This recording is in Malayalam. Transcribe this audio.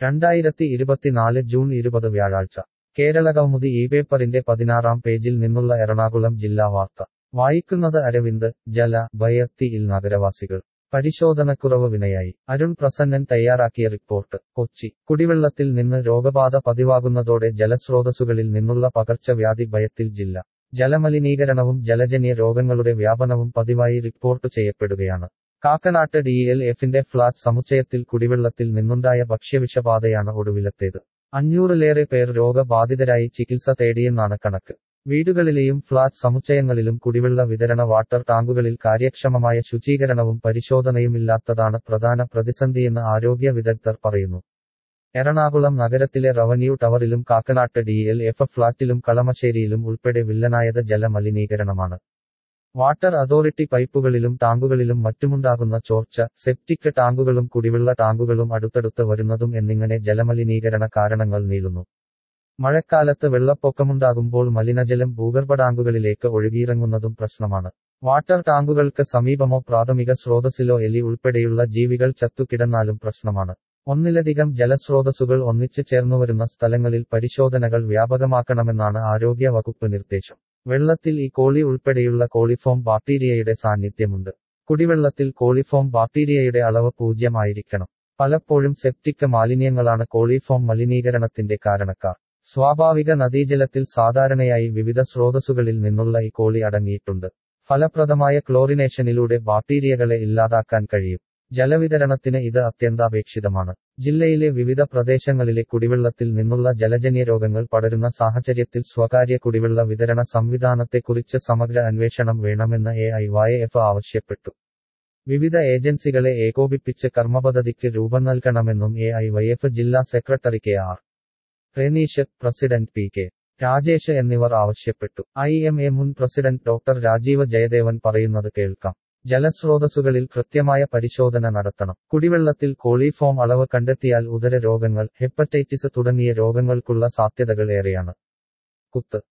രണ്ടായിരത്തി ഇരുപത്തിനാല് ജൂൺ ഇരുപത് വ്യാഴാഴ്ച കേരളകൗമുദി ഈ പേപ്പറിന്റെ പതിനാറാം പേജിൽ നിന്നുള്ള എറണാകുളം ജില്ലാ വാർത്ത വായിക്കുന്നത് അരവിന്ദ് ജല ഭയത്തിയിൽ നഗരവാസികൾ പരിശോധനക്കുറവ് വിനയായി അരുൺ പ്രസന്നൻ തയ്യാറാക്കിയ റിപ്പോർട്ട് കൊച്ചി കുടിവെള്ളത്തിൽ നിന്ന് രോഗബാധ പതിവാകുന്നതോടെ ജലസ്രോതസ്സുകളിൽ നിന്നുള്ള പകർച്ചവ്യാധി ഭയത്തിൽ ജില്ല ജലമലിനീകരണവും ജലജന്യ രോഗങ്ങളുടെ വ്യാപനവും പതിവായി റിപ്പോർട്ട് ചെയ്യപ്പെടുകയാണ് കാക്കനാട്ട് ഡി എൽ എഫിന്റെ ഫ്ളാറ്റ് സമുച്ചയത്തിൽ കുടിവെള്ളത്തിൽ നിന്നുണ്ടായ ഭക്ഷ്യവിഷബാധയാണ് ഒടുവിലത്തേത് അഞ്ഞൂറിലേറെ പേർ രോഗബാധിതരായി ചികിത്സ തേടിയെന്നാണ് കണക്ക് വീടുകളിലെയും ഫ്ളാറ്റ് സമുച്ചയങ്ങളിലും കുടിവെള്ള വിതരണ വാട്ടർ ടാങ്കുകളിൽ കാര്യക്ഷമമായ ശുചീകരണവും പരിശോധനയുമില്ലാത്തതാണ് പ്രധാന പ്രതിസന്ധിയെന്ന് ആരോഗ്യ വിദഗ്ധർ പറയുന്നു എറണാകുളം നഗരത്തിലെ റവന്യൂ ടവറിലും കാക്കനാട്ട് ഡി എൽ എഫ് ഫ്ളാറ്റിലും കളമശ്ശേരിയിലും ഉൾപ്പെടെ വില്ലനായത് ജലമലിനീകരണമാണ് വാട്ടർ അതോറിറ്റി പൈപ്പുകളിലും ടാങ്കുകളിലും മറ്റുമുണ്ടാകുന്ന ചോർച്ച സെപ്റ്റിക് ടാങ്കുകളും കുടിവെള്ള ടാങ്കുകളും അടുത്തടുത്ത് വരുന്നതും എന്നിങ്ങനെ ജലമലിനീകരണ കാരണങ്ങൾ നീളുന്നു മഴക്കാലത്ത് വെള്ളപ്പൊക്കമുണ്ടാകുമ്പോൾ മലിനജലം ഭൂഗർഭ ടാങ്കുകളിലേക്ക് ഒഴുകിയിറങ്ങുന്നതും പ്രശ്നമാണ് വാട്ടർ ടാങ്കുകൾക്ക് സമീപമോ പ്രാഥമിക സ്രോതസ്സിലോ എലി ഉൾപ്പെടെയുള്ള ജീവികൾ ചത്തുകിടന്നാലും പ്രശ്നമാണ് ഒന്നിലധികം ജലസ്രോതസ്സുകൾ ഒന്നിച്ചു ചേർന്നുവരുന്ന സ്ഥലങ്ങളിൽ പരിശോധനകൾ വ്യാപകമാക്കണമെന്നാണ് ആരോഗ്യ വകുപ്പ് നിർദ്ദേശം വെള്ളത്തിൽ ഈ കോളി ഉൾപ്പെടെയുള്ള കോളിഫോം ബാക്ടീരിയയുടെ സാന്നിധ്യമുണ്ട് കുടിവെള്ളത്തിൽ കോളിഫോം ബാക്ടീരിയയുടെ അളവ് പൂജ്യമായിരിക്കണം പലപ്പോഴും സെപ്റ്റിക് മാലിന്യങ്ങളാണ് കോളിഫോം മലിനീകരണത്തിന്റെ കാരണക്കാർ സ്വാഭാവിക നദീജലത്തിൽ സാധാരണയായി വിവിധ സ്രോതസ്സുകളിൽ നിന്നുള്ള ഈ കോളി അടങ്ങിയിട്ടുണ്ട് ഫലപ്രദമായ ക്ലോറിനേഷനിലൂടെ ബാക്ടീരിയകളെ ഇല്ലാതാക്കാൻ കഴിയും ജലവിതരണത്തിന് ഇത് അത്യന്താപേക്ഷിതമാണ് ജില്ലയിലെ വിവിധ പ്രദേശങ്ങളിലെ കുടിവെള്ളത്തിൽ നിന്നുള്ള ജലജന്യ രോഗങ്ങൾ പടരുന്ന സാഹചര്യത്തിൽ സ്വകാര്യ കുടിവെള്ള വിതരണ സംവിധാനത്തെക്കുറിച്ച് സമഗ്ര അന്വേഷണം വേണമെന്ന് എ ഐ വൈ എഫ് ആവശ്യപ്പെട്ടു വിവിധ ഏജൻസികളെ ഏകോപിപ്പിച്ച് കർമ്മപദ്ധതിക്ക് രൂപം നൽകണമെന്നും എ ഐ വൈ എഫ് ജില്ലാ secretary K R Renish president P K Rajesh എന്നിവർ ആവശ്യപ്പെട്ടു ഐ എം എ മുൻ പ്രസിഡന്റ് ഡോക്ടർ രാജീവ ജയദേവൻ പറയുന്നത് കേൾക്കാം ജലസ്രോതസ്സുകളിൽ കൃത്യമായ പരിശോധന നടത്തണം കുടിവെള്ളത്തിൽ കോളിഫോം അളവ് കണ്ടെത്തിയാൽ ഉദര രോഗങ്ങൾ ഹെപ്പറ്റൈറ്റിസ് തുടങ്ങിയ രോഗങ്ങൾക്കുള്ള സാധ്യതകൾ ഏറെയാണ് കുത്ത്